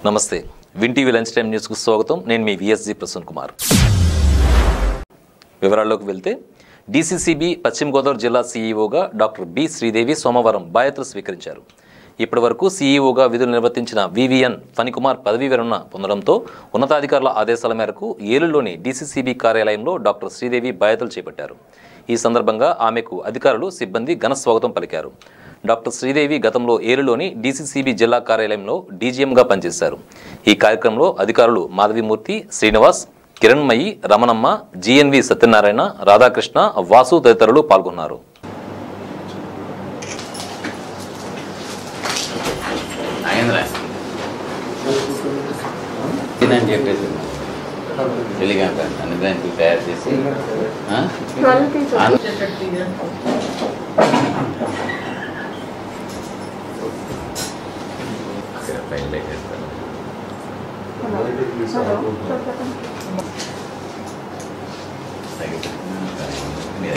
నమస్తే win TV lunch time న్యూస్కు స్వాగతం నేను మీ విఎస్జి ప్రసన్న కుమార్ వివరాల్లోకి వెళ్తే డీసీసీబీ పశ్చిమ గోదావరి జిల్లా సీఈఓగా డాక్టర్ బి శ్రీదేవి సోమవారం బాధ్యతలు స్వీకరించారు ఇప్పటి వరకు సీఈఓగా విధులు నిర్వర్తించిన వివిఎన్ ఫణికుమార్ పదవీ విరమణ పొందడంతో ఉన్నతాధికారుల ఆదేశాల మేరకు ఏలూరులోని డీసీసీబీ కార్యాలయంలో డాక్టర్ శ్రీదేవి బాధ్యతలు చేపట్టారు ఈ సందర్భంగా ఆమెకు అధికారులు సిబ్బంది ఘన స్వాగతం పలికారు డాక్టర్ శ్రీదేవి గతంలో ఏరులోని డీసీసీబీ జిల్లా కార్యాలయంలో డీజీఎంగా పనిచేశారు ఈ కార్యక్రమంలో అధికారులు మాధవిమూర్తి శ్రీనివాస్ కిరణ్మయి రమణమ్మ జిఎన్వి సత్యనారాయణ రాధాకృష్ణ వాసు తదితరులు పాల్గొన్నారు అయిందిరా తినని చెప్పేసి తెలియక అన్ని దానికి తయారు చేసి ఆ? అన్- ఇక్కడ పైన పెట్టేస్తాను. తగ్గితే. మీరు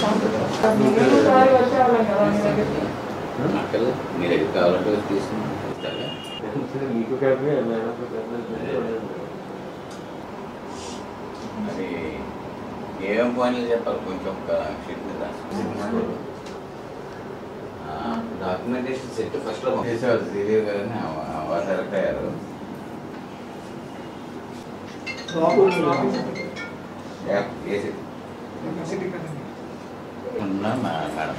అక్కడ మీరు ఎక్కడ కావాలంటే తీసుకుని ఇస్తారుగా మరి ఏమేం పాయింట్లు చెప్పాలి కొంచెం ఒక షీట్ మీద డాక్యుమెంటేషన్ సెట్ ఫస్ట్ లో చేసేవాళ్ళు శ్రీదేవి గారిని వారు సెలెక్ట్ అయ్యారు యా- ఏ సెట్ ఉన్నా మా మేడం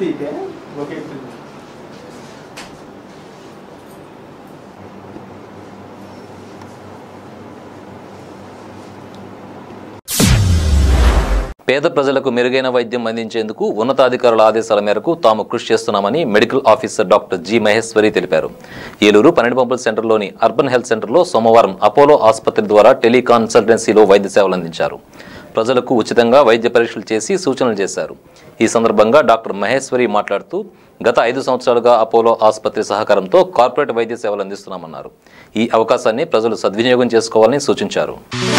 పేద ప్రజలకు మెరుగైన వైద్యం అందించేందుకు ఉన్నతాధికారుల ఆదేశాల మేరకు తాము కృషి చేస్తున్నామని medical officer doctor G Maheswari తెలిపారు ఏలూరు పన్నెండు పంపుల సెంటర్లోని అర్బన్ హెల్త్ సెంటర్లో సోమవారం అపోలో ఆసుపత్రి ద్వారా టెలికాన్సల్టెన్సీలో వైద్య సేవలు అందించారు ప్రజలకు ఉచితంగా వైద్య పరీక్షలు చేసి సూచనలు చేశారు ఈ సందర్భంగా డాక్టర్ మహేశ్వరి మాట్లాడుతూ గత ఐదు సంవత్సరాలుగా అపోలో ఆసుపత్రి సహకారంతో కార్పొరేట్ వైద్య సేవలు అందిస్తున్నామన్నారు ఈ అవకాశాన్ని ప్రజలు సద్వినియోగం చేసుకోవాలని సూచించారు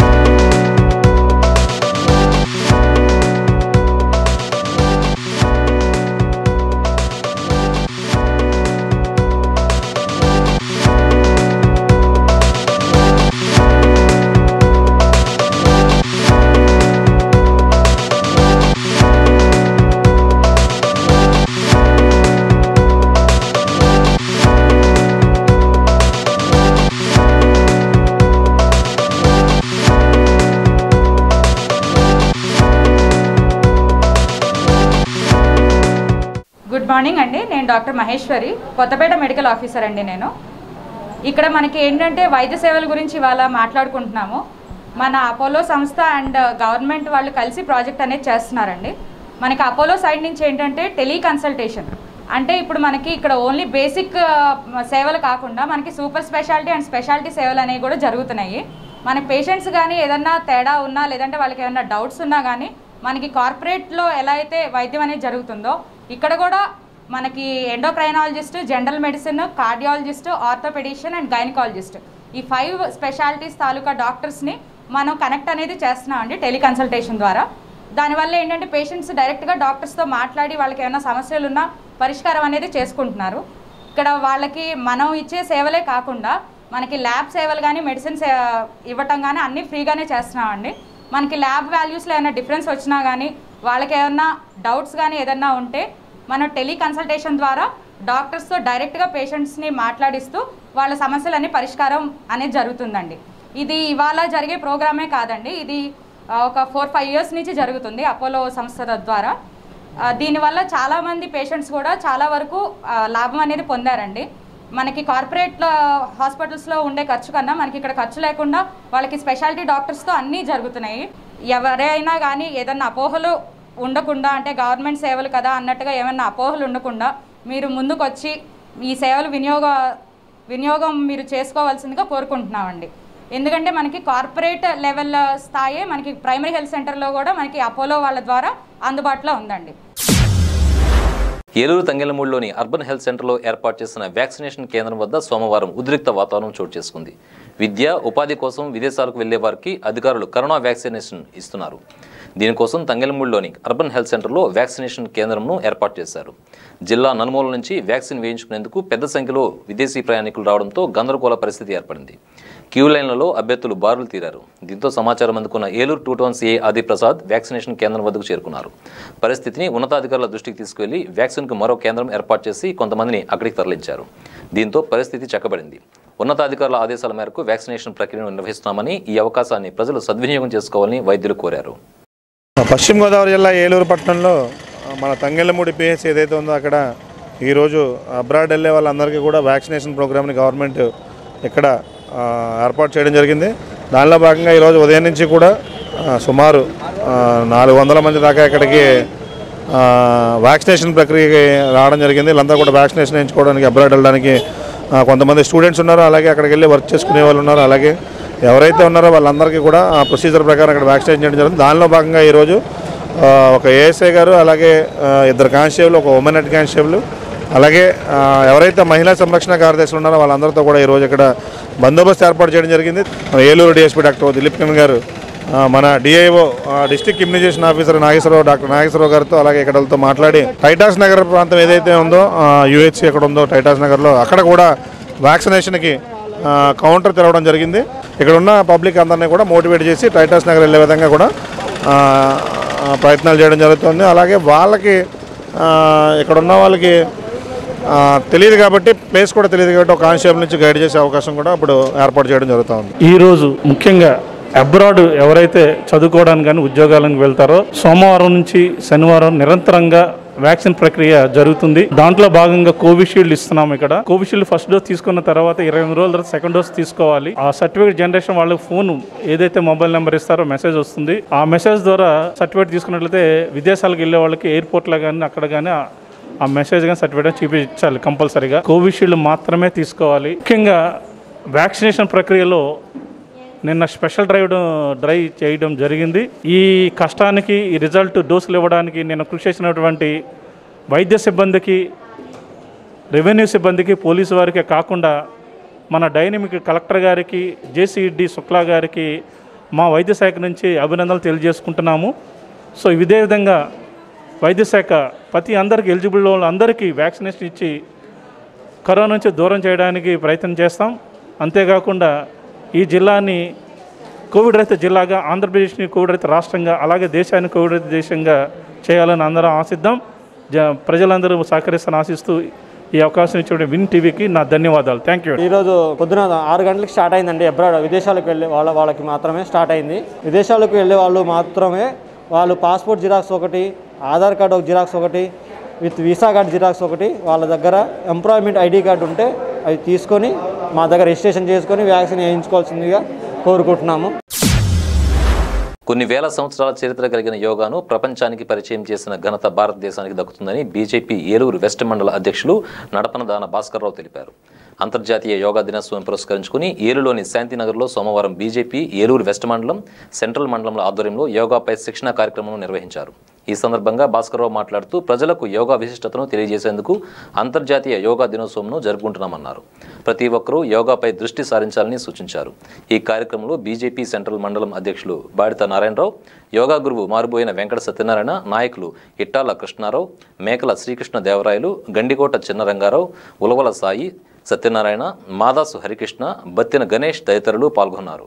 గుడ్ మార్నింగ్ అండి నేను doctor Maheswari Kothapeta medical officer అండి నేను ఇక్కడ మనకి ఏంటంటే వైద్య సేవల గురించి ఇవాళ మాట్లాడుకుంటున్నాము మన అపోలో సంస్థ అండ్ గవర్నమెంట్ వాళ్ళు కలిసి ప్రాజెక్ట్ అనేది చేస్తున్నారండి మనకి అపోలో సైడ్ నుంచి ఏంటంటే టెలికన్సల్టేషన్ అంటే ఇప్పుడు మనకి ఇక్కడ ఓన్లీ బేసిక్ సేవలు కాకుండా మనకి సూపర్ స్పెషాలిటీ అండ్ స్పెషాలిటీ సేవలు అనేవి కూడా జరుగుతున్నాయి మన పేషెంట్స్ కానీ ఏదన్నా తేడా ఉన్నా లేదంటే వాళ్ళకి ఏదైనా డౌట్స్ ఉన్నా కానీ మనకి కార్పొరేట్లో ఎలా అయితే వైద్యం అనేది జరుగుతుందో ఇక్కడ కూడా మనకి endocrinologist general medicine cardiologist orthopaedician and gynaecologist ఈ ఫైవ్ స్పెషాలిటీస్ తాలూకా డాక్టర్స్ని మనం కనెక్ట్ అనేది చేస్తున్నామండి టెలికన్సల్టేషన్ ద్వారా దానివల్ల ఏంటంటే పేషెంట్స్ డైరెక్ట్గా డాక్టర్స్తో మాట్లాడి వాళ్ళకి ఏమైనా సమస్యలు ఉన్నా పరిష్కారం అనేది చేసుకుంటున్నారు ఇక్కడ వాళ్ళకి మనం ఇచ్చే సేవలే కాకుండా మనకి ల్యాబ్ సేవలు కానీ మెడిసిన్స్ ఇవ్వటం కానీ అన్నీ ఫ్రీగానే చేస్తున్నామండి మనకి ల్యాబ్ వాల్యూస్లో ఏమైనా డిఫరెన్స్ వచ్చినా కానీ వాళ్ళకి ఏమన్నా డౌట్స్ కానీ ఏదన్నా ఉంటే మనం టెలికన్సల్టేషన్ ద్వారా డాక్టర్స్తో డైరెక్ట్గా పేషెంట్స్ని మాట్లాడిస్తూ వాళ్ళ సమస్యలన్నీ పరిష్కారం అనేది జరుగుతుందండి ఇది ఇవాళ జరిగే ప్రోగ్రామే కాదండి ఇది ఆ, ఒక ఫోర్ ఫైవ్ ఇయర్స్ నుంచి జరుగుతుంది అపోలో సంస్థ ద్వారా ఆ, దీనివల్ల చాలామంది పేషెంట్స్ కూడా చాలా వరకు ఆ, లాభం అనేది పొందారండి మనకి కార్పొరేట్ హాస్పిటల్స్లో ఉండే ఖర్చు కన్నా మనకి ఇక్కడ ఖర్చు లేకుండా వాళ్ళకి స్పెషాలిటీ డాక్టర్స్తో అన్నీ జరుగుతున్నాయి ఎవరైనా కానీ ఏదన్నా అపోహలు ఉండకుండా అంటే గవర్నమెంట్ సేవలు కదా అన్నట్టుగా ఏమైనా అపోహలు ఉండకుండా మీరు ముందుకొచ్చి ఈ సేవలు వినియోగ వినియోగం మీరు చేసుకోవాల్సిందిగా కోరుకుంటున్నామండి ఎందుకంటే మనకి కార్పొరేట్ లెవెల్ స్థాయే మనకి ప్రైమరీ హెల్త్ సెంటర్లో కూడా మనకి అపోలో వాళ్ళ ద్వారా అందుబాటులో ఉందండి ఏలూరు తంగెలమూడిలోని అర్బన్ హెల్త్ సెంటర్లో ఏర్పాటు చేసిన వ్యాక్సినేషన్ కేంద్రం వద్ద సోమవారం ఉద్రిక్త వాతావరణం చోటు చేసుకుంది విద్య ఉపాధి కోసం విదేశాలకు వెళ్లే వారికి అధికారులు కరోనా వ్యాక్సినేషన్ ఇస్తున్నారు దీనికోసం తంగెలమూడిలోని అర్బన్ హెల్త్ సెంటర్లో వ్యాక్సినేషన్ కేంద్రంను ఏర్పాటు చేశారు జిల్లా నలుమూల నుంచి వ్యాక్సిన్ వేయించుకునేందుకు పెద్ద సంఖ్యలో విదేశీ ప్రయాణికులు రావడంతో గందరగోళ పరిస్థితి ఏర్పడింది క్యూ లైన్లలో అభ్యర్థులు బారులు తీరారు దీంతో సమాచారం అందుకున్న Eluru two town CA Adiprasad vaccination కేంద్రం వద్దకు చేరుకున్నారు పరిస్థితిని ఉన్నతాధికారుల దృష్టికి తీసుకువెళ్లి వ్యాక్సిన్కు మరో కేంద్రం ఏర్పాటు చేసి కొంతమందిని అక్కడికి తరలించారు దీంతో పరిస్థితి చక్కబడింది ఉన్నతాధికారుల ఆదేశాల మేరకు వ్యాక్సినేషన్ ప్రక్రియను నిర్వహిస్తున్నామని ఈ అవకాశాన్ని ప్రజలు సద్వినియోగం చేసుకోవాలని వైద్యులు కోరారు పశ్చిమ గోదావరి జిల్లా ఏలూరు పట్టణంలో ఆ, మన తంగెళ్ళమూడి పిహెచ్ ఏదైతే ఉందో అక్కడ ఈరోజు అబ్రాడ్ వెళ్ళే వాళ్ళందరికీ కూడా వ్యాక్సినేషన్ ప్రోగ్రామ్ని గవర్నమెంట్ ఇక్కడ ఆ, ఏర్పాటు చేయడం జరిగింది దానిలో భాగంగా ఈరోజు ఉదయం నుంచి కూడా ఆ, సుమారు ఆ, నాలుగు వందల మంది దాకా ఇక్కడికి ఆ, వ్యాక్సినేషన్ ప్రక్రియకి రావడం జరిగింది వీళ్ళంతా కూడా వ్యాక్సినేషన్ వేయించుకోవడానికి అబ్రాడ్ వెళ్ళడానికి ఆ, కొంతమంది స్టూడెంట్స్ ఉన్నారు అలాగే అక్కడికి వెళ్ళి వర్క్ చేసుకునే వాళ్ళు ఉన్నారు అలాగే ఎవరైతే ఉన్నారో వాళ్ళందరికీ కూడా ఆ ప్రొసీజర్ ప్రకారం అక్కడ వ్యాక్సినేషన్ చేయడం జరిగింది దానిలో భాగంగా ఈరోజు ఆ, ఒక ఏఎస్ఐ గారు అలాగే ఆ, ఇద్దరు కానిస్టేబుల్ ఒక ఉమెన్ హెడ్ కానిస్టేబుల్ అలాగే ఆ, ఎవరైతే మహిళా సంరక్షణ కార్యదర్శులు ఉన్నారో వాళ్ళందరితో కూడా ఈరోజు ఇక్కడ బందోబస్తు ఏర్పాటు చేయడం జరిగింది మన ఏలూరు డిఎస్పీ డాక్టర్ దిలీప్ కిరణ్ గారు ఆ, మన DIO district immunisation officer Nageswara Rao doctor Nageswara Rao గారితో అలాగే ఇక్కడతో మాట్లాడి టైటాస్ నగర్ ప్రాంతం ఏదైతే ఉందో యూహెచ్సి ఎక్కడ ఉందో టైటాస్ నగర్లో అక్కడ కూడా వ్యాక్సినేషన్కి ఆ, కౌంటర్ తెరవడం జరిగింది ఇక్కడ ఉన్న పబ్లిక్ అందరినీ కూడా మోటివేట్ చేసి టైటాస్ నగర్ వెళ్ళే విధంగా కూడా ఆ, ఆ, ప్రయత్నాలు చేయడం జరుగుతుంది అలాగే వాళ్ళకి ఆ, ఇక్కడ ఉన్న వాళ్ళకి ఆ, తెలియదు కాబట్టి ప్లేస్ కూడా తెలియదు కాబట్టి ఒక కానిస్టేబుల్ నుంచి గైడ్ చేసే అవకాశం కూడా ఇప్పుడు ఏర్పాటు చేయడం జరుగుతూ ఉంది ఈరోజు ముఖ్యంగా అబ్రాడ్ ఎవరైతే చదువుకోవడానికి కానీ ఉద్యోగాలకు వెళ్తారో సోమవారం నుంచి శనివారం నిరంతరంగా వ్యాక్సిన్ ప్రక్రియ జరుగుతుంది దాంట్లో భాగంగా కోవిషీల్డ్ ఇస్తున్నాం ఇక్కడ కోవిషీల్డ్ ఫస్ట్ డోస్ తీసుకున్న తర్వాత ఇరవై ఎనిమిది రోజుల తర్వాత సెకండ్ డోస్ తీసుకోవాలి ఆ సర్టిఫికేట్ జనరేషన్ వాళ్ళకి ఫోన్ ఏదైతే మొబైల్ నెంబర్ ఇస్తారో మెసేజ్ వస్తుంది ఆ మెసేజ్ ద్వారా సర్టిఫికేట్ తీసుకున్నట్లయితే విదేశాలకు వెళ్ళే వాళ్ళకి ఎయిర్పోర్ట్లో కానీ అక్కడ కానీ ఆ మెసేజ్ కానీ సర్టిఫికేట్ చూపించాలి కంపల్సరీగా కోవిషీల్డ్ మాత్రమే తీసుకోవాలి ముఖ్యంగా వ్యాక్సినేషన్ ప్రక్రియలో నిన్న స్పెషల్ డ్రైవ్ డ్రైవ్ చేయడం జరిగింది ఈ కష్టానికి ఈ రిజల్ట్ డోసులు ఇవ్వడానికి నేను కృషి చేసినటువంటి వైద్య సిబ్బందికి రెవెన్యూ సిబ్బందికి పోలీసు వారికి కాకుండా మన డైనమిక్ కలెక్టర్ గారికి జేసీడి శుక్లా గారికి మా వైద్య శాఖ నుంచి అభినందనలు తెలియజేసుకుంటున్నాము సో ఇదే విధంగా వైద్య శాఖ ప్రతి అందరికి ఎలిజిబుల్ వాళ్ళందరికీ వ్యాక్సినేషన్ ఇచ్చి కరోనా నుంచి దూరం చేయడానికి ప్రయత్నం చేస్తాం అంతేకాకుండా ఈ జిల్లాని కోవిడ్ రహిత జిల్లాగా ఆంధ్రప్రదేశ్ని కోవిడ్ రహిత రాష్ట్రంగా అలాగే దేశాన్ని కోవిడ్ రహిత దేశంగా చేయాలని అందరం ఆశిద్దాం జ ప్రజలందరూ సహకరిస్తారని ఆశిస్తూ ఈ అవకాశం ఇచ్చిన విన్ టీవీకి నా ధన్యవాదాలు థ్యాంక్ యూ ఈరోజు పొద్దున ఆరు గంటలకు స్టార్ట్ అయిందండి అబ్రాడ్ విదేశాలకు వెళ్ళే వాళ్ళ వాళ్ళకి మాత్రమే స్టార్ట్ అయింది విదేశాలకు వెళ్ళే వాళ్ళు మాత్రమే వాళ్ళు పాస్పోర్ట్ జిరాక్స్ ఒకటి ఆధార్ కార్డు ఒక జిరాక్స్ ఒకటి విత్ వీసా కార్డ్ జిరాక్స్ ఒకటి వాళ్ళ దగ్గర ఎంప్లాయ్మెంట్ ఐడి కార్డు ఉంటే అవి తీసుకొని మా దగ్గర రిజిస్ట్రేషన్ చేసుకొని వ్యాక్సిన్ వేయించుకోవాల్సిందిగా కోరుకుంటున్నాము కొన్ని వేల సంవత్సరాల చరిత్ర కలిగిన యోగాను ప్రపంచానికి పరిచయం చేసిన ఘనత భారతదేశానికి దక్కుతుందని బీజేపీ ఏలూరు వెస్ట్ మండల అధ్యక్షులు నడపన దాన భాస్కర్రావు తెలిపారు అంతర్జాతీయ యోగా దినోత్సవం పురస్కరించుకుని ఏలూరులోని శాంతినగర్లో సోమవారం బీజేపీ ఏలూరు వెస్ట్ మండలం సెంట్రల్ మండలంల ఆధ్వర్యంలో యోగాపై శిక్షణ కార్యక్రమం నిర్వహించారు ఈ సందర్భంగా భాస్కర్రావు మాట్లాడుతూ ప్రజలకు యోగా విశిష్టతను తెలియజేసేందుకు అంతర్జాతీయ యోగా దినోత్సవంను జరుపుకుంటున్నామన్నారు ప్రతి ఒక్కరూ యోగాపై దృష్టి సారించాలని సూచించారు ఈ కార్యక్రమంలో బీజేపీ సెంట్రల్ మండలం అధ్యక్షులు బాడిత నారాయణరావు యోగా గురువు మారుబోయిన వెంకట సత్యనారాయణ నాయకులు ఇట్టాల కృష్ణారావు మేకల శ్రీకృష్ణ దేవరాయలు గండికోట చిన్నరంగారావు ఉలవల సాయి సత్యనారాయణ మాదాసు హరికృష్ణ బత్తిన గణేష్ తదితరులు పాల్గొన్నారు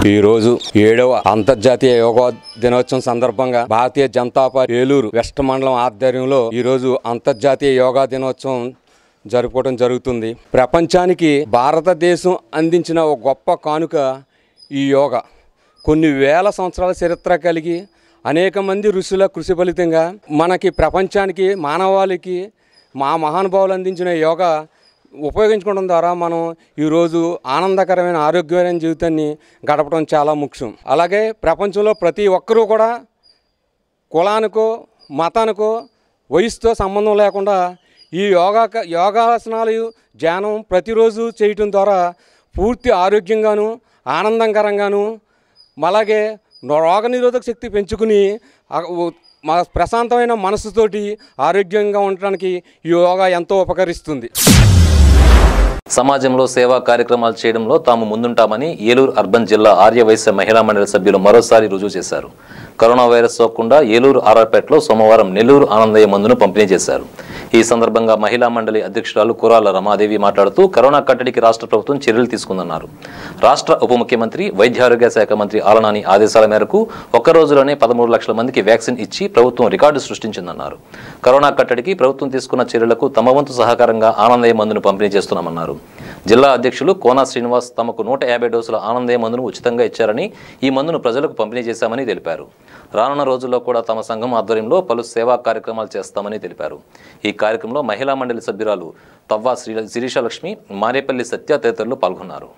ఈ రోజు ఏడవ అంతర్జాతీయ యోగా దినోత్సవం సందర్భంగా భారతీయ జనతా పార్టీ ఏలూరు వెస్ట్ మండలం ఆధ్వర్యంలో ఈ రోజు అంతర్జాతీయ యోగా దినోత్సవం జరుపుకోవడం జరుగుతుంది ప్రపంచానికి భారతదేశం అందించిన ఒక గొప్ప కానుక ఈ యోగా కొన్ని వేల సంవత్సరాల చరిత్ర కలిగి అనేక మంది ఋషుల కృషి ఫలితంగా మనకి ప్రపంచానికి మానవాళికి మా మహానుభావులు అందించిన యోగా ఉపయోగించుకోవడం ద్వారా మనం ఈరోజు ఆనందకరమైన ఆరోగ్యమైన జీవితాన్ని గడపడం చాలా ముఖ్యం అలాగే ప్రపంచంలో ప్రతి ఒక్కరూ కూడా కులానికో మతానికో వయసుతో సంబంధం లేకుండా ఈ యోగా యోగాసనాలు ధ్యానం ప్రతిరోజు చేయటం ద్వారా పూర్తి ఆరోగ్యంగాను ఆనందకరంగాను అలాగే రోగనిరోధక శక్తి పెంచుకుని ఆ ఉ- మా ప్రశాంతమైన మనసుతోటి ఆరోగ్యంగా ఉండటానికి ఈ యోగా ఎంతో ఉపకరిస్తుంది సమాజంలో సేవా కార్యక్రమాలు చేయడంలో తాము ముందుంటామని ఏలూరు అర్బన్ జిల్లా ఆర్యవైశ్య మహిళా మండలి సభ్యులు మరోసారి రుజువు చేశారు కరోనా వైరస్ సోకకుండా ఏలూరు ఆర్ఆర్పేటలో సోమవారం నెల్లూరు ఆనందయ్య మందును పంపిణీ చేశారు ఈ సందర్భంగా మహిళా మండలి అధ్యక్షురాలు కురాల రమాదేవి మాట్లాడుతూ కరోనా కట్టడికి రాష్ట్ర ప్రభుత్వం చర్యలు తీసుకుందన్నారు రాష్ట్ర ఉప ముఖ్యమంత్రి వైద్యారోగ్య శాఖ మంత్రి ఆలనాని ఆదేశాల మేరకు ఒక్క రోజులోనే పదమూడు లక్షల మందికి వ్యాక్సిన్ ఇచ్చి ప్రభుత్వం రికార్డు సృష్టించిందన్నారు కరోనా కట్టడికి ప్రభుత్వం తీసుకున్న చర్యలకు తమ వంతు సహకారంగా ఆనందయ్య మందును పంపిణీ చేస్తున్నామన్నారు జిల్లా అధ్యక్షులు కోనా శ్రీనివాస్ తమకు నూట యాభై డోసుల ఆనందయ్య మందును ఉచితంగా ఇచ్చారని ఈ మందును ప్రజలకు పంపిణీ చేశామని తెలిపారు రానున్న రోజుల్లో కూడా తమ సంఘం ఆధ్వర్యంలో పలు సేవా కార్యక్రమాలు చేస్తామని తెలిపారు ఈ కార్యక్రమంలో మహిళా మండలి సభ్యురాలు తవ్వా శ్రీ శిరీషలక్ష్మి మారేపల్లి సత్య తదితరులు పాల్గొన్నారు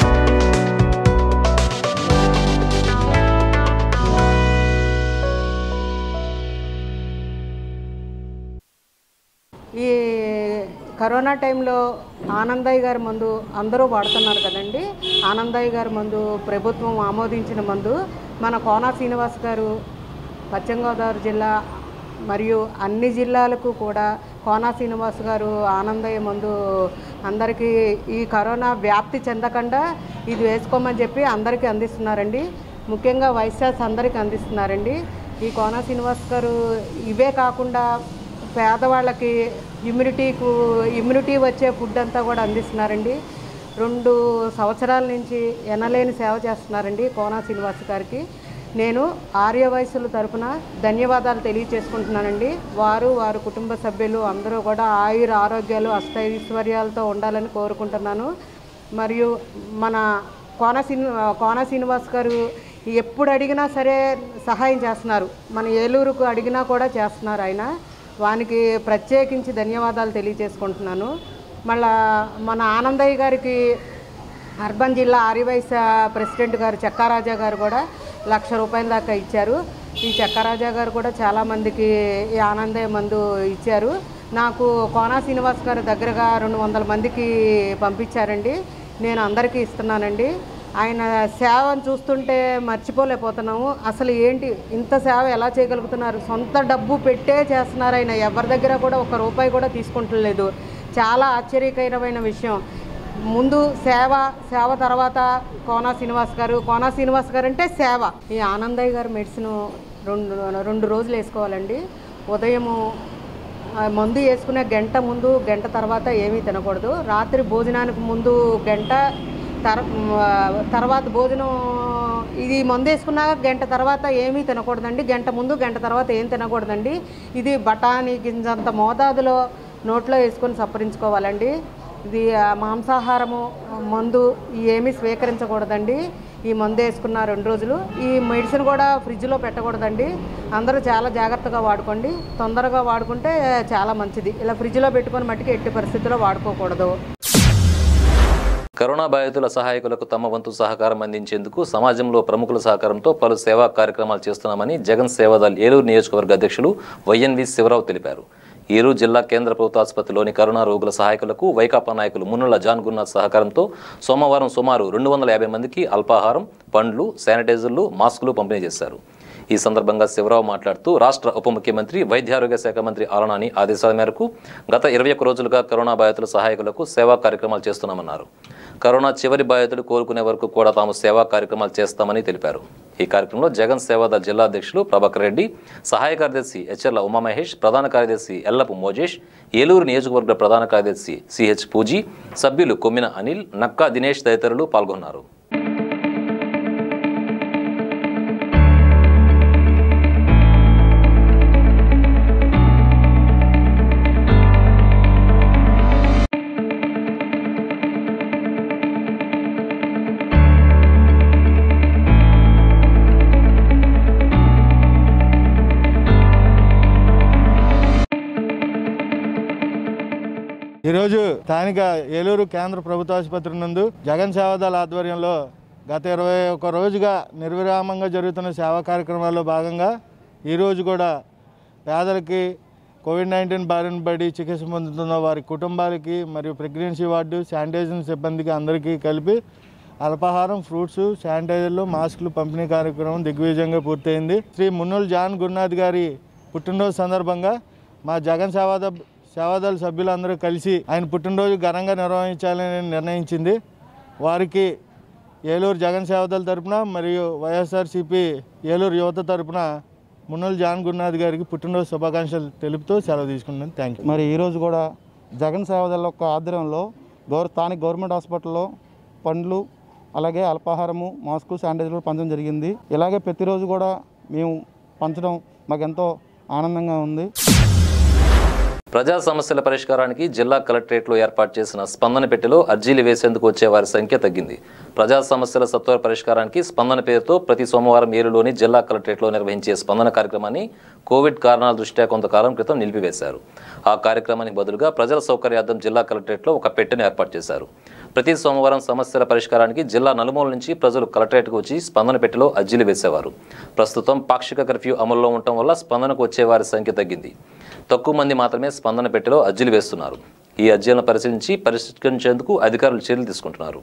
ఈ కరోనా టైంలో ఆనందయ్య గారి మందు అందరూ వాడుతున్నారు కదండి ఆనందయ్య గారి మందు ప్రభుత్వం ఆమోదించిన మందు మన కోనా శ్రీనివాస్ గారు పశ్చిమ గోదావరి జిల్లా మరియు అన్ని జిల్లాలకు కూడా కోనా శ్రీనివాస్ గారు ఆనందయ్య మందు అందరికీ ఈ కరోనా వ్యాప్తి చెందకుండా ఇది వేసుకోమని చెప్పి అందరికీ అందిస్తున్నారండి ముఖ్యంగా వైశ్యాస్ అందరికీ అందిస్తున్నారండి ఈ కోనా శ్రీనివాస్ గారు ఇవే కాకుండా పేదవాళ్ళకి ఇమ్యూనిటీకు ఇమ్యూనిటీ వచ్చే ఫుడ్ అంతా కూడా అందిస్తున్నారండి రెండు సంవత్సరాల నుంచి ఎనలేని సేవ చేస్తున్నారండి కోనా శ్రీనివాస్ గారికి నేను ఆర్య వయసుల తరపున ధన్యవాదాలు తెలియచేసుకుంటున్నానండి వారు వారి కుటుంబ సభ్యులు అందరూ కూడా ఆయుర ఆరోగ్యాలు అష్టైశ్వర్యాలతో ఉండాలని కోరుకుంటున్నాను మరియు మన కోన శ్రీని కోన శ్రీనివాస్ గారు ఎప్పుడు అడిగినా సరే సహాయం చేస్తున్నారు మన ఏలూరుకు అడిగినా కూడా చేస్తున్నారు ఆయన వానికి ప్రత్యేకించి ధన్యవాదాలు తెలియజేసుకుంటున్నాను మళ్ళా మన ఆనందయ్య గారికి అర్బన్ జిల్లా ఆర్యవైశ్య ప్రెసిడెంట్ గారు చెక్కారాజా గారు కూడా లక్ష రూపాయల దాకా ఇచ్చారు ఈ చెక్కారాజా గారు కూడా చాలామందికి ఈ ఆనందయ్య మందు ఇచ్చారు నాకు కోనా శ్రీనివాస్ గారు దగ్గరగా రెండు వందల మందికి పంపించారండి నేను అందరికీ ఇస్తున్నానండి ఆయన సేవను చూస్తుంటే మర్చిపోలేకపోతున్నాము అసలు ఏంటి ఇంత సేవ ఎలా చేయగలుగుతున్నారు సొంత డబ్బు పెట్టే చేస్తున్నారు ఆయన ఎవరి దగ్గర కూడా ఒక రూపాయి కూడా తీసుకుంటలేదు చాలా ఆశ్చర్యకరమైన విషయం ముందు సేవ సేవ తర్వాత కోనా శ్రీనివాస్ గారు కోనా శ్రీనివాస్ గారు అంటే సేవ ఈ ఆనందయ్య గారు మెడిసిన్ రెండు రెండు రోజులు వేసుకోవాలండి ఉదయము ఆ, మందు వేసుకునే గంట ముందు గంట తర్వాత ఏమీ తినకూడదు రాత్రి భోజనానికి ముందు గంట తర్ ఆ, తర్వాత భోజనం ఇది మందు వేసుకున్నాక గంట తర్వాత ఏమీ తినకూడదండి గంట ముందు గంట తర్వాత ఏం తినకూడదండి ఇది బఠానీ గింజంత మోతాదులో నోట్లో వేసుకొని సప్పరించుకోవాలండి ఇది ఆ, మాంసాహారము మందు ఏమీ స్వీకరించకూడదండి ఈ మందు వేసుకున్న రెండు రోజులు ఈ మెడిసిన్ కూడా ఫ్రిడ్జ్లో పెట్టకూడదండి అందరూ చాలా జాగ్రత్తగా వాడుకోండి తొందరగా వాడుకుంటే చాలా మంచిది ఇలా ఫ్రిడ్జ్లో పెట్టుకొని మట్టుకు ఎట్టి పరిస్థితుల్లో వాడుకోకూడదు కరోనా బాధితుల సహాయకులకు తమ వంతు సహకారం అందించేందుకు సమాజంలో ప్రముఖుల సహకారంతో పలు సేవా కార్యక్రమాలు చేస్తున్నామని జగన్ సేవాదల్ ఏలూరు నియోజకవర్గ అధ్యక్షులు వైఎన్వి శివరావు తెలిపారు ఏలూరు జిల్లా కేంద్ర ప్రభుత్వ ఆసుపత్రిలోని కరోనా రోగుల సహాయకులకు వైకాపా నాయకులు మున్నుల జాన్ గురునాథ్ సహకారంతో సోమవారం సుమారు రెండు వందల యాభై మందికి అల్పాహారం పండ్లు శానిటైజర్లు మాస్కులు పంపిణీ చేశారు ఈ సందర్భంగా శివరావు మాట్లాడుతూ రాష్ట్ర ఉప ముఖ్యమంత్రి వైద్యారోగ్య శాఖ మంత్రి ఆలనాని ఆదేశాల మేరకు గత ఇరవై ఒక్క రోజులుగా కరోనా బాధితుల సహాయకులకు సేవా కార్యక్రమాలు చేస్తున్నామన్నారు కరోనా చివరి బాధితులు కోలుకునే వరకు కూడా తాము సేవా కార్యక్రమాలు చేస్తామని తెలిపారు ఈ కార్యక్రమంలో జగన్ సేవాదళ జిల్లా అధ్యక్షులు ప్రభాకర్ రెడ్డి సహాయ కార్యదర్శి హెచ్ఎర్ల ఉమామహేష్ ప్రధాన కార్యదర్శి ఎల్లపు మోజేష్ ఏలూరు నియోజకవర్గ ప్రధాన కార్యదర్శి సిహెచ్ పూజీ సభ్యులు కొమ్మిన అనిల్ నక్కా దినేష్ తదితరులు పాల్గొన్నారు ఈరోజు స్థానిక ఏలూరు కేంద్ర ప్రభుత్వ ఆసుపత్రి నందు జగన్ సేవాదళ ఆధ్వర్యంలో గత ఇరవై ఒక రోజుగా నిర్విరామంగా జరుగుతున్న సేవా కార్యక్రమాల్లో భాగంగా ఈరోజు కూడా పేదలకి కోవిడ్ నైన్టీన్ బారిన పడి చికిత్స పొందుతున్న వారి కుటుంబాలకి మరియు ప్రెగ్నెన్సీ వార్డు శానిటైజేషన్ సిబ్బందికి అందరికీ కలిపి అల్పాహారం ఫ్రూట్స్ శానిటైజర్లు మాస్కులు పంపిణీ కార్యక్రమం దిగ్విజయంగా పూర్తయింది శ్రీ మున్నుల్ జాన్ గురునాథ్ గారి పుట్టినరోజు సందర్భంగా మా జగన్ సేవాద సేవాదళ సభ్యులందరూ కలిసి ఆయన పుట్టినరోజు ఘనంగా నిర్వహించాలని నిర్ణయించింది వారికి ఏలూరు జగన్ సేవాదళ తరపున మరియు వైఎస్ఆర్సీపీ ఏలూరు యువత తరపున మున్నుల్ జాన్ గురునాథ్ గారికి పుట్టినరోజు శుభాకాంక్షలు తెలుపుతూ సెలవు తీసుకున్నాను థ్యాంక్ యూ మరి ఈరోజు కూడా జగన్ సేవదళ యొక్క ఆధ్వర్యంలో గౌర స్థానిక గవర్నమెంట్ హాస్పిటల్లో పండ్లు అలాగే అల్పాహారము మాస్కు శానిటైజర్లు పంచడం జరిగింది ఇలాగే ప్రతిరోజు కూడా మేము పంచడం మాకెంతో ఆనందంగా ఉంది ప్రజా సమస్యల పరిష్కారానికి జిల్లా కలెక్టరేట్లో ఏర్పాటు చేసిన స్పందన పెట్టెలో అర్జీలు వేసేందుకు వచ్చే వారి సంఖ్య తగ్గింది ప్రజా సమస్యల సత్వర పరిష్కారానికి స్పందన పేరుతో ప్రతి సోమవారం ఏలులోని జిల్లా కలెక్టరేట్లో నిర్వహించే స్పందన కార్యక్రమాన్ని కోవిడ్ కారణాల దృష్ట్యా కొంతకాలం క్రితం నిలిపివేశారు ఆ కార్యక్రమానికి బదులుగా ప్రజల సౌకర్యార్థం జిల్లా కలెక్టరేట్లో ఒక పెట్టెను ఏర్పాటు చేశారు ప్రతి సోమవారం సమస్యల పరిష్కారానికి జిల్లా నలుమూల నుంచి ప్రజలు కలెక్టరేట్కు వచ్చి స్పందన పెట్టెలో అర్జీలు వేసేవారు ప్రస్తుతం పాక్షిక కర్ఫ్యూ అమల్లో ఉండటం వల్ల స్పందనకు వచ్చే వారి సంఖ్య తగ్గింది తక్కువ మంది మాత్రమే స్పందన పెట్టెలో అర్జీలు వేస్తున్నారు ఈ అర్జీలను పరిశీలించి పరిష్కరించేందుకు అధికారులు చర్యలు తీసుకుంటున్నారు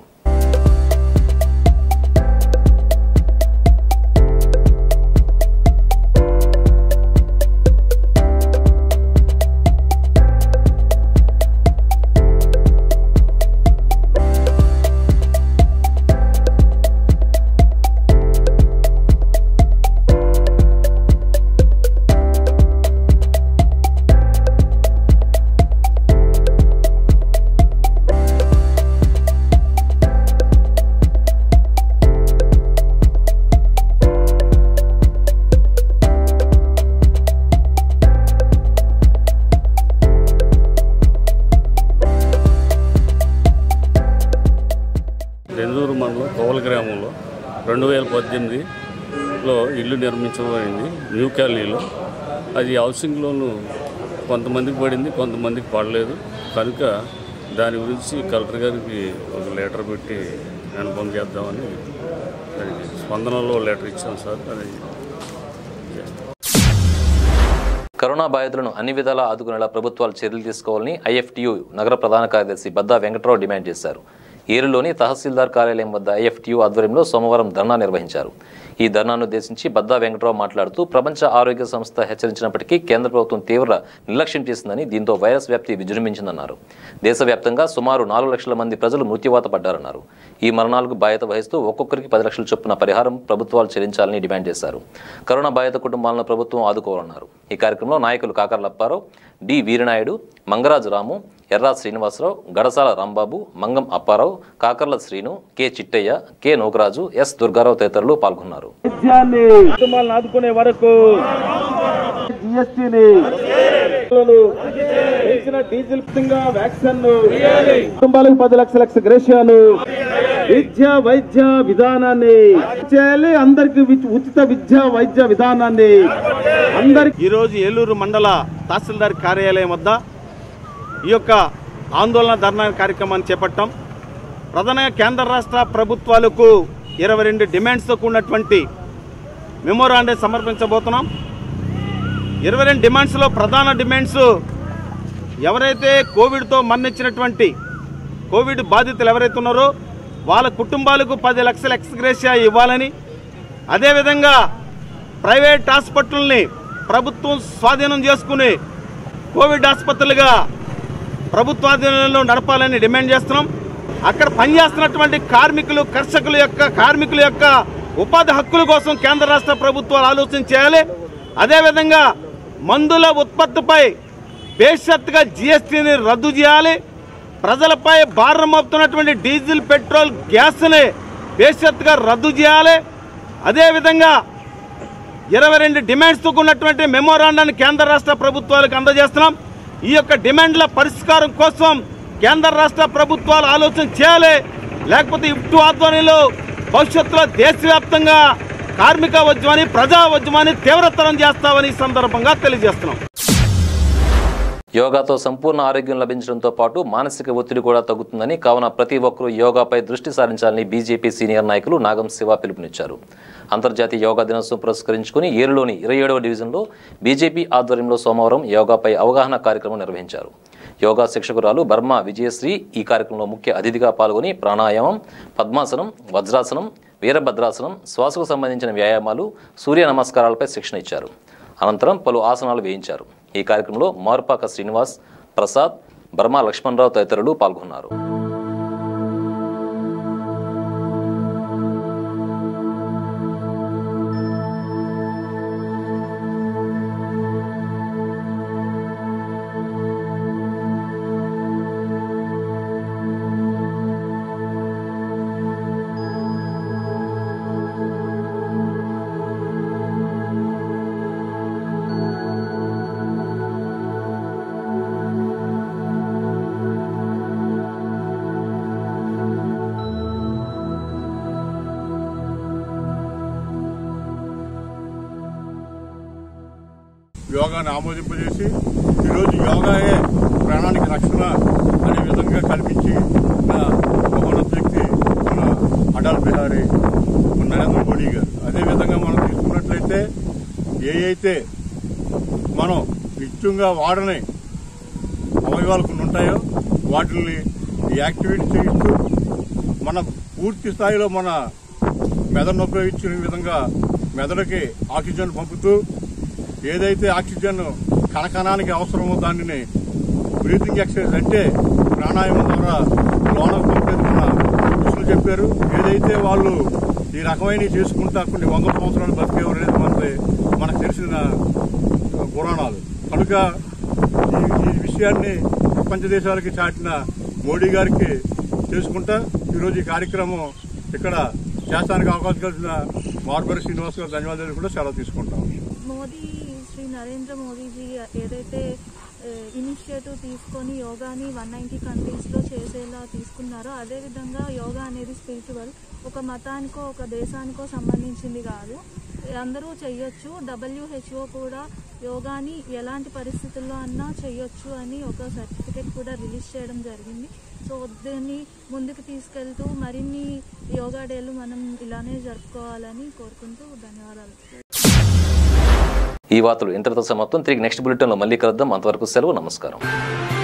దెందూరు మండలం కోవల గ్రామంలో రెండు వేల పద్దెనిమిదిలో ఇల్లు నిర్మించబడింది న్యూ కాలనీలో అది హౌసింగ్ లోను కొంతమందికి పడింది కొంతమందికి పడలేదు కనుక దాని గురించి కలెక్టర్ గారికి ఒక లెటర్ పెట్టి అనుభవం చేద్దామని దానికి స్పందనలో లెటర్ ఇచ్చాం సార్ అది కరోనా బాధితులను అన్ని విధాలా ఆదుకునేలా ప్రభుత్వాలు చర్యలు తీసుకోవాలని ఐఎఫ్టియు నగర ప్రధాన కార్యదర్శి బద్దా వెంకట్రావు డిమాండ్ చేశారు ఏరులోని తహసీల్దార్ కార్యాలయం వద్ద ఐఎఫ్టియు ఆధ్వర్యంలో సోమవారం ధర్నా నిర్వహించారు ఈ ధర్నాను ఉద్దేశించి బద్దా వెంకట్రావు మాట్లాడుతూ ప్రపంచ ఆరోగ్య సంస్థ హెచ్చరించినప్పటికీ కేంద్ర ప్రభుత్వం తీవ్ర నిర్లక్ష్యం చేసిందని దీంతో వైరస్ వ్యాప్తి విజృంభించిందన్నారు దేశవ్యాప్తంగా సుమారు నాలుగు లక్షల మంది ప్రజలు మృత్యువాత పడ్డారన్నారు ఈ మరణాలకు బాధ్యత వహిస్తూ ఒక్కొక్కరికి పది లక్షల చొప్పున పరిహారం ప్రభుత్వాలు చెల్లించాలని డిమాండ్ చేశారు కరోనా బాధిత కుటుంబాలను ప్రభుత్వం ఆదుకోవాలన్నారు ఈ కార్యక్రమంలో నాయకులు Kakarla Apparao D Veeranaidu Mangaraju Ramu Erra Srinivasarao Gadasala Rambabu Mangam Apparao Kakarla Srinu K Chittaiah K Nokaraju S Durgarao తదితరులు పాల్గొన్నారు విద్యాన్ని కుటుంబాలను ఆదుకునే వరకు జిఎస్టీని పెంచిన డీజిల్ వ్యాక్సిన్ కుటుంబాలకు పది లక్షల గ్రేషియాను విద్య వైద్య విధానాన్ని చేయాలి అందరికి విచ్- ఉచిత విద్య వైద్య విధానాన్ని అందరికి ఈరోజు ఏలూరు మండల తహసీల్దార్ కార్యాలయం వద్ద ఈ యొక్క ఆందోళన ధర్నా కార్యక్రమాన్ని చేపట్టాం ప్రధానంగా కేంద్ర రాష్ట్ర ప్రభుత్వాలకు ఇరవై రెండు డిమాండ్స్తో కూడినటువంటి మెమోరాండే సమర్పించబోతున్నాం ఇరవై రెండు డిమాండ్స్లో ప్రధాన డిమాండ్స్ ఎవరైతే కోవిడ్తో మరణించినటువంటి కోవిడ్ బాధితులు ఎవరైతే ఉన్నారో వాళ్ళ కుటుంబాలకు పది లక్షల ఎక్స్గ్రేషియా ఇవ్వాలని అదేవిధంగా ప్రైవేట్ హాస్పిటల్ని ప్రభుత్వం స్వాధీనం చేసుకుని కోవిడ్ ఆసుపత్రులుగా ప్రభుత్వాధీనంలో నడపాలని డిమాండ్ చేస్తున్నాం అక్కడ పనిచేస్తున్నటువంటి కార్మికులు కర్షకుల యొక్క కార్మికుల యొక్క ఉపాధి హక్కుల కోసం కేంద్ర రాష్ట్ర ప్రభుత్వాలు ఆలోచన చేయాలి అదేవిధంగా మందుల ఉత్పత్తిపై బేషత్తుగా జిఎస్టీని రద్దు చేయాలి ప్రజలపై భారం మోపుతున్నటువంటి డీజిల్ పెట్రోల్ గ్యాస్ని బేషత్తుగా రద్దు చేయాలి అదేవిధంగా ఇరవై రెండు డిమాండ్స్తో ఉన్నటువంటి మెమోరాండాన్ని కేంద్ర రాష్ట్ర ప్రభుత్వాలకు అందజేస్తున్నాం ఈ యొక్క డిమాండ్ల పరిష్కారం కోసం కేంద్ర రాష్ట్ర ప్రభుత్వాలు ఆలోచన చేయాలి లేకపోతే ఇఫ్టు ఆధ్వర్యంలో భవిష్యత్తులో దేశవ్యాప్తంగా కార్మిక ఉద్యమాన్ని ప్రజా ఉద్యమాన్ని తీవ్రతరం చేస్తామని ఈ సందర్భంగా తెలియజేస్తున్నాం యోగాతో సంపూర్ణ ఆరోగ్యం లభించడంతో పాటు మానసిక ఒత్తిడి కూడా తగ్గుతుందని కావున ప్రతి ఒక్కరూ యోగాపై దృష్టి సారించాలని బీజేపీ సీనియర్ నాయకులు నాగం శివ పిలుపునిచ్చారు అంతర్జాతీయ యోగా దినోత్సవం పురస్కరించుకుని ఏరులోని ఇరవై ఏడవ డివిజన్లో బీజేపీ ఆధ్వర్యంలో సోమవారం యోగాపై అవగాహన కార్యక్రమం నిర్వహించారు యోగా శిక్షకురాలు బర్మా విజయశ్రీ ఈ కార్యక్రమంలో ముఖ్య అతిథిగా పాల్గొని ప్రాణాయామం పద్మాసనం వజ్రాసనం వీరభద్రాసనం శ్వాసకు సంబంధించిన వ్యాయామాలు సూర్య నమస్కారాలపై శిక్షణ ఇచ్చారు అనంతరం పలు ఆసనాలు వేయించారు ఈ కార్యక్రమంలో మార్పాక శ్రీనివాస్ ప్రసాద్ బర్మా లక్ష్మణరావు తదితరులు పాల్గొన్నారు యోగాను ఆమోదింపజేసి ఈరోజు యోగాయే ప్రాణానికి రక్షణ అనే విధంగా కల్పించి మన మహోన్నత వ్యక్తి మన అటల్ బిహారీ మన నరేంద్ర మోడీ గారు అదేవిధంగా మనం తీసుకున్నట్లయితే ఏ అయితే మనం నిత్యంగా వాడని అవయవాలు కొన్ని ఉంటాయో వాటిని యాక్టివేట్ చేయిస్తూ మన పూర్తి స్థాయిలో మన మెదడును ఉపయోగించిన విధంగా మెదడుకి ఆక్సిజన్ పంపుతూ ఏదైతే ఆక్సిజన్ కణకణానికి అవసరమో దానిని బ్రీతింగ్ ఎక్సర్సైజ్ అంటే ప్రాణాయామం ద్వారా లోనకు పంపేది మన ఋషులు చెప్పారు ఏదైతే వాళ్ళు ఈ రకమైన చేసుకుంటా కొన్ని వందల సంవత్సరాలు బతికేవారు అనేది మనకి మనకు తెలిసిన పురాణాలు కనుక ఈ ఈ విషయాన్ని ప్రపంచ దేశాలకి చాటిన మోడీ గారికి చేసుకుంటా ఈరోజు ఈ కార్యక్రమం ఇక్కడ చేస్తానికి అవకాశం కలిసిన మార్బరి శ్రీనివాస్ గారు ధన్యవాదాలు కూడా సెలవు తీసుకుంటాం మోదీ శ్రీ నరేంద్ర మోదీజీ ఏదైతే ఇనిషియేటివ్ తీసుకొని యోగాని వన్ నైంటీ కంట్రీస్లో చేసేలా తీసుకున్నారో అదేవిధంగా యోగా అనేది స్పిరిచువల్ ఒక మతానికో ఒక దేశానికో సంబంధించింది కాదు అందరూ చెయ్యొచ్చు డబ్ల్యూహెచ్ఓ కూడా యోగాని ఎలాంటి పరిస్థితుల్లో అన్నా చెయ్యొచ్చు అని ఒక సర్టిఫికేట్ కూడా రిలీజ్ చేయడం జరిగింది సో దీన్ని ముందుకు తీసుకెళ్తూ మరిన్ని యోగా డేలు మనం ఇలానే జరుపుకోవాలని కోరుకుంటూ ధన్యవాదాలు ఈ వార్తలు ఇంతటితో సమాప్తం తిరిగి నెక్స్ట్ బులెటిన్లో మళ్ళీ కలుద్దాం అంతవరకు సెలవు నమస్కారం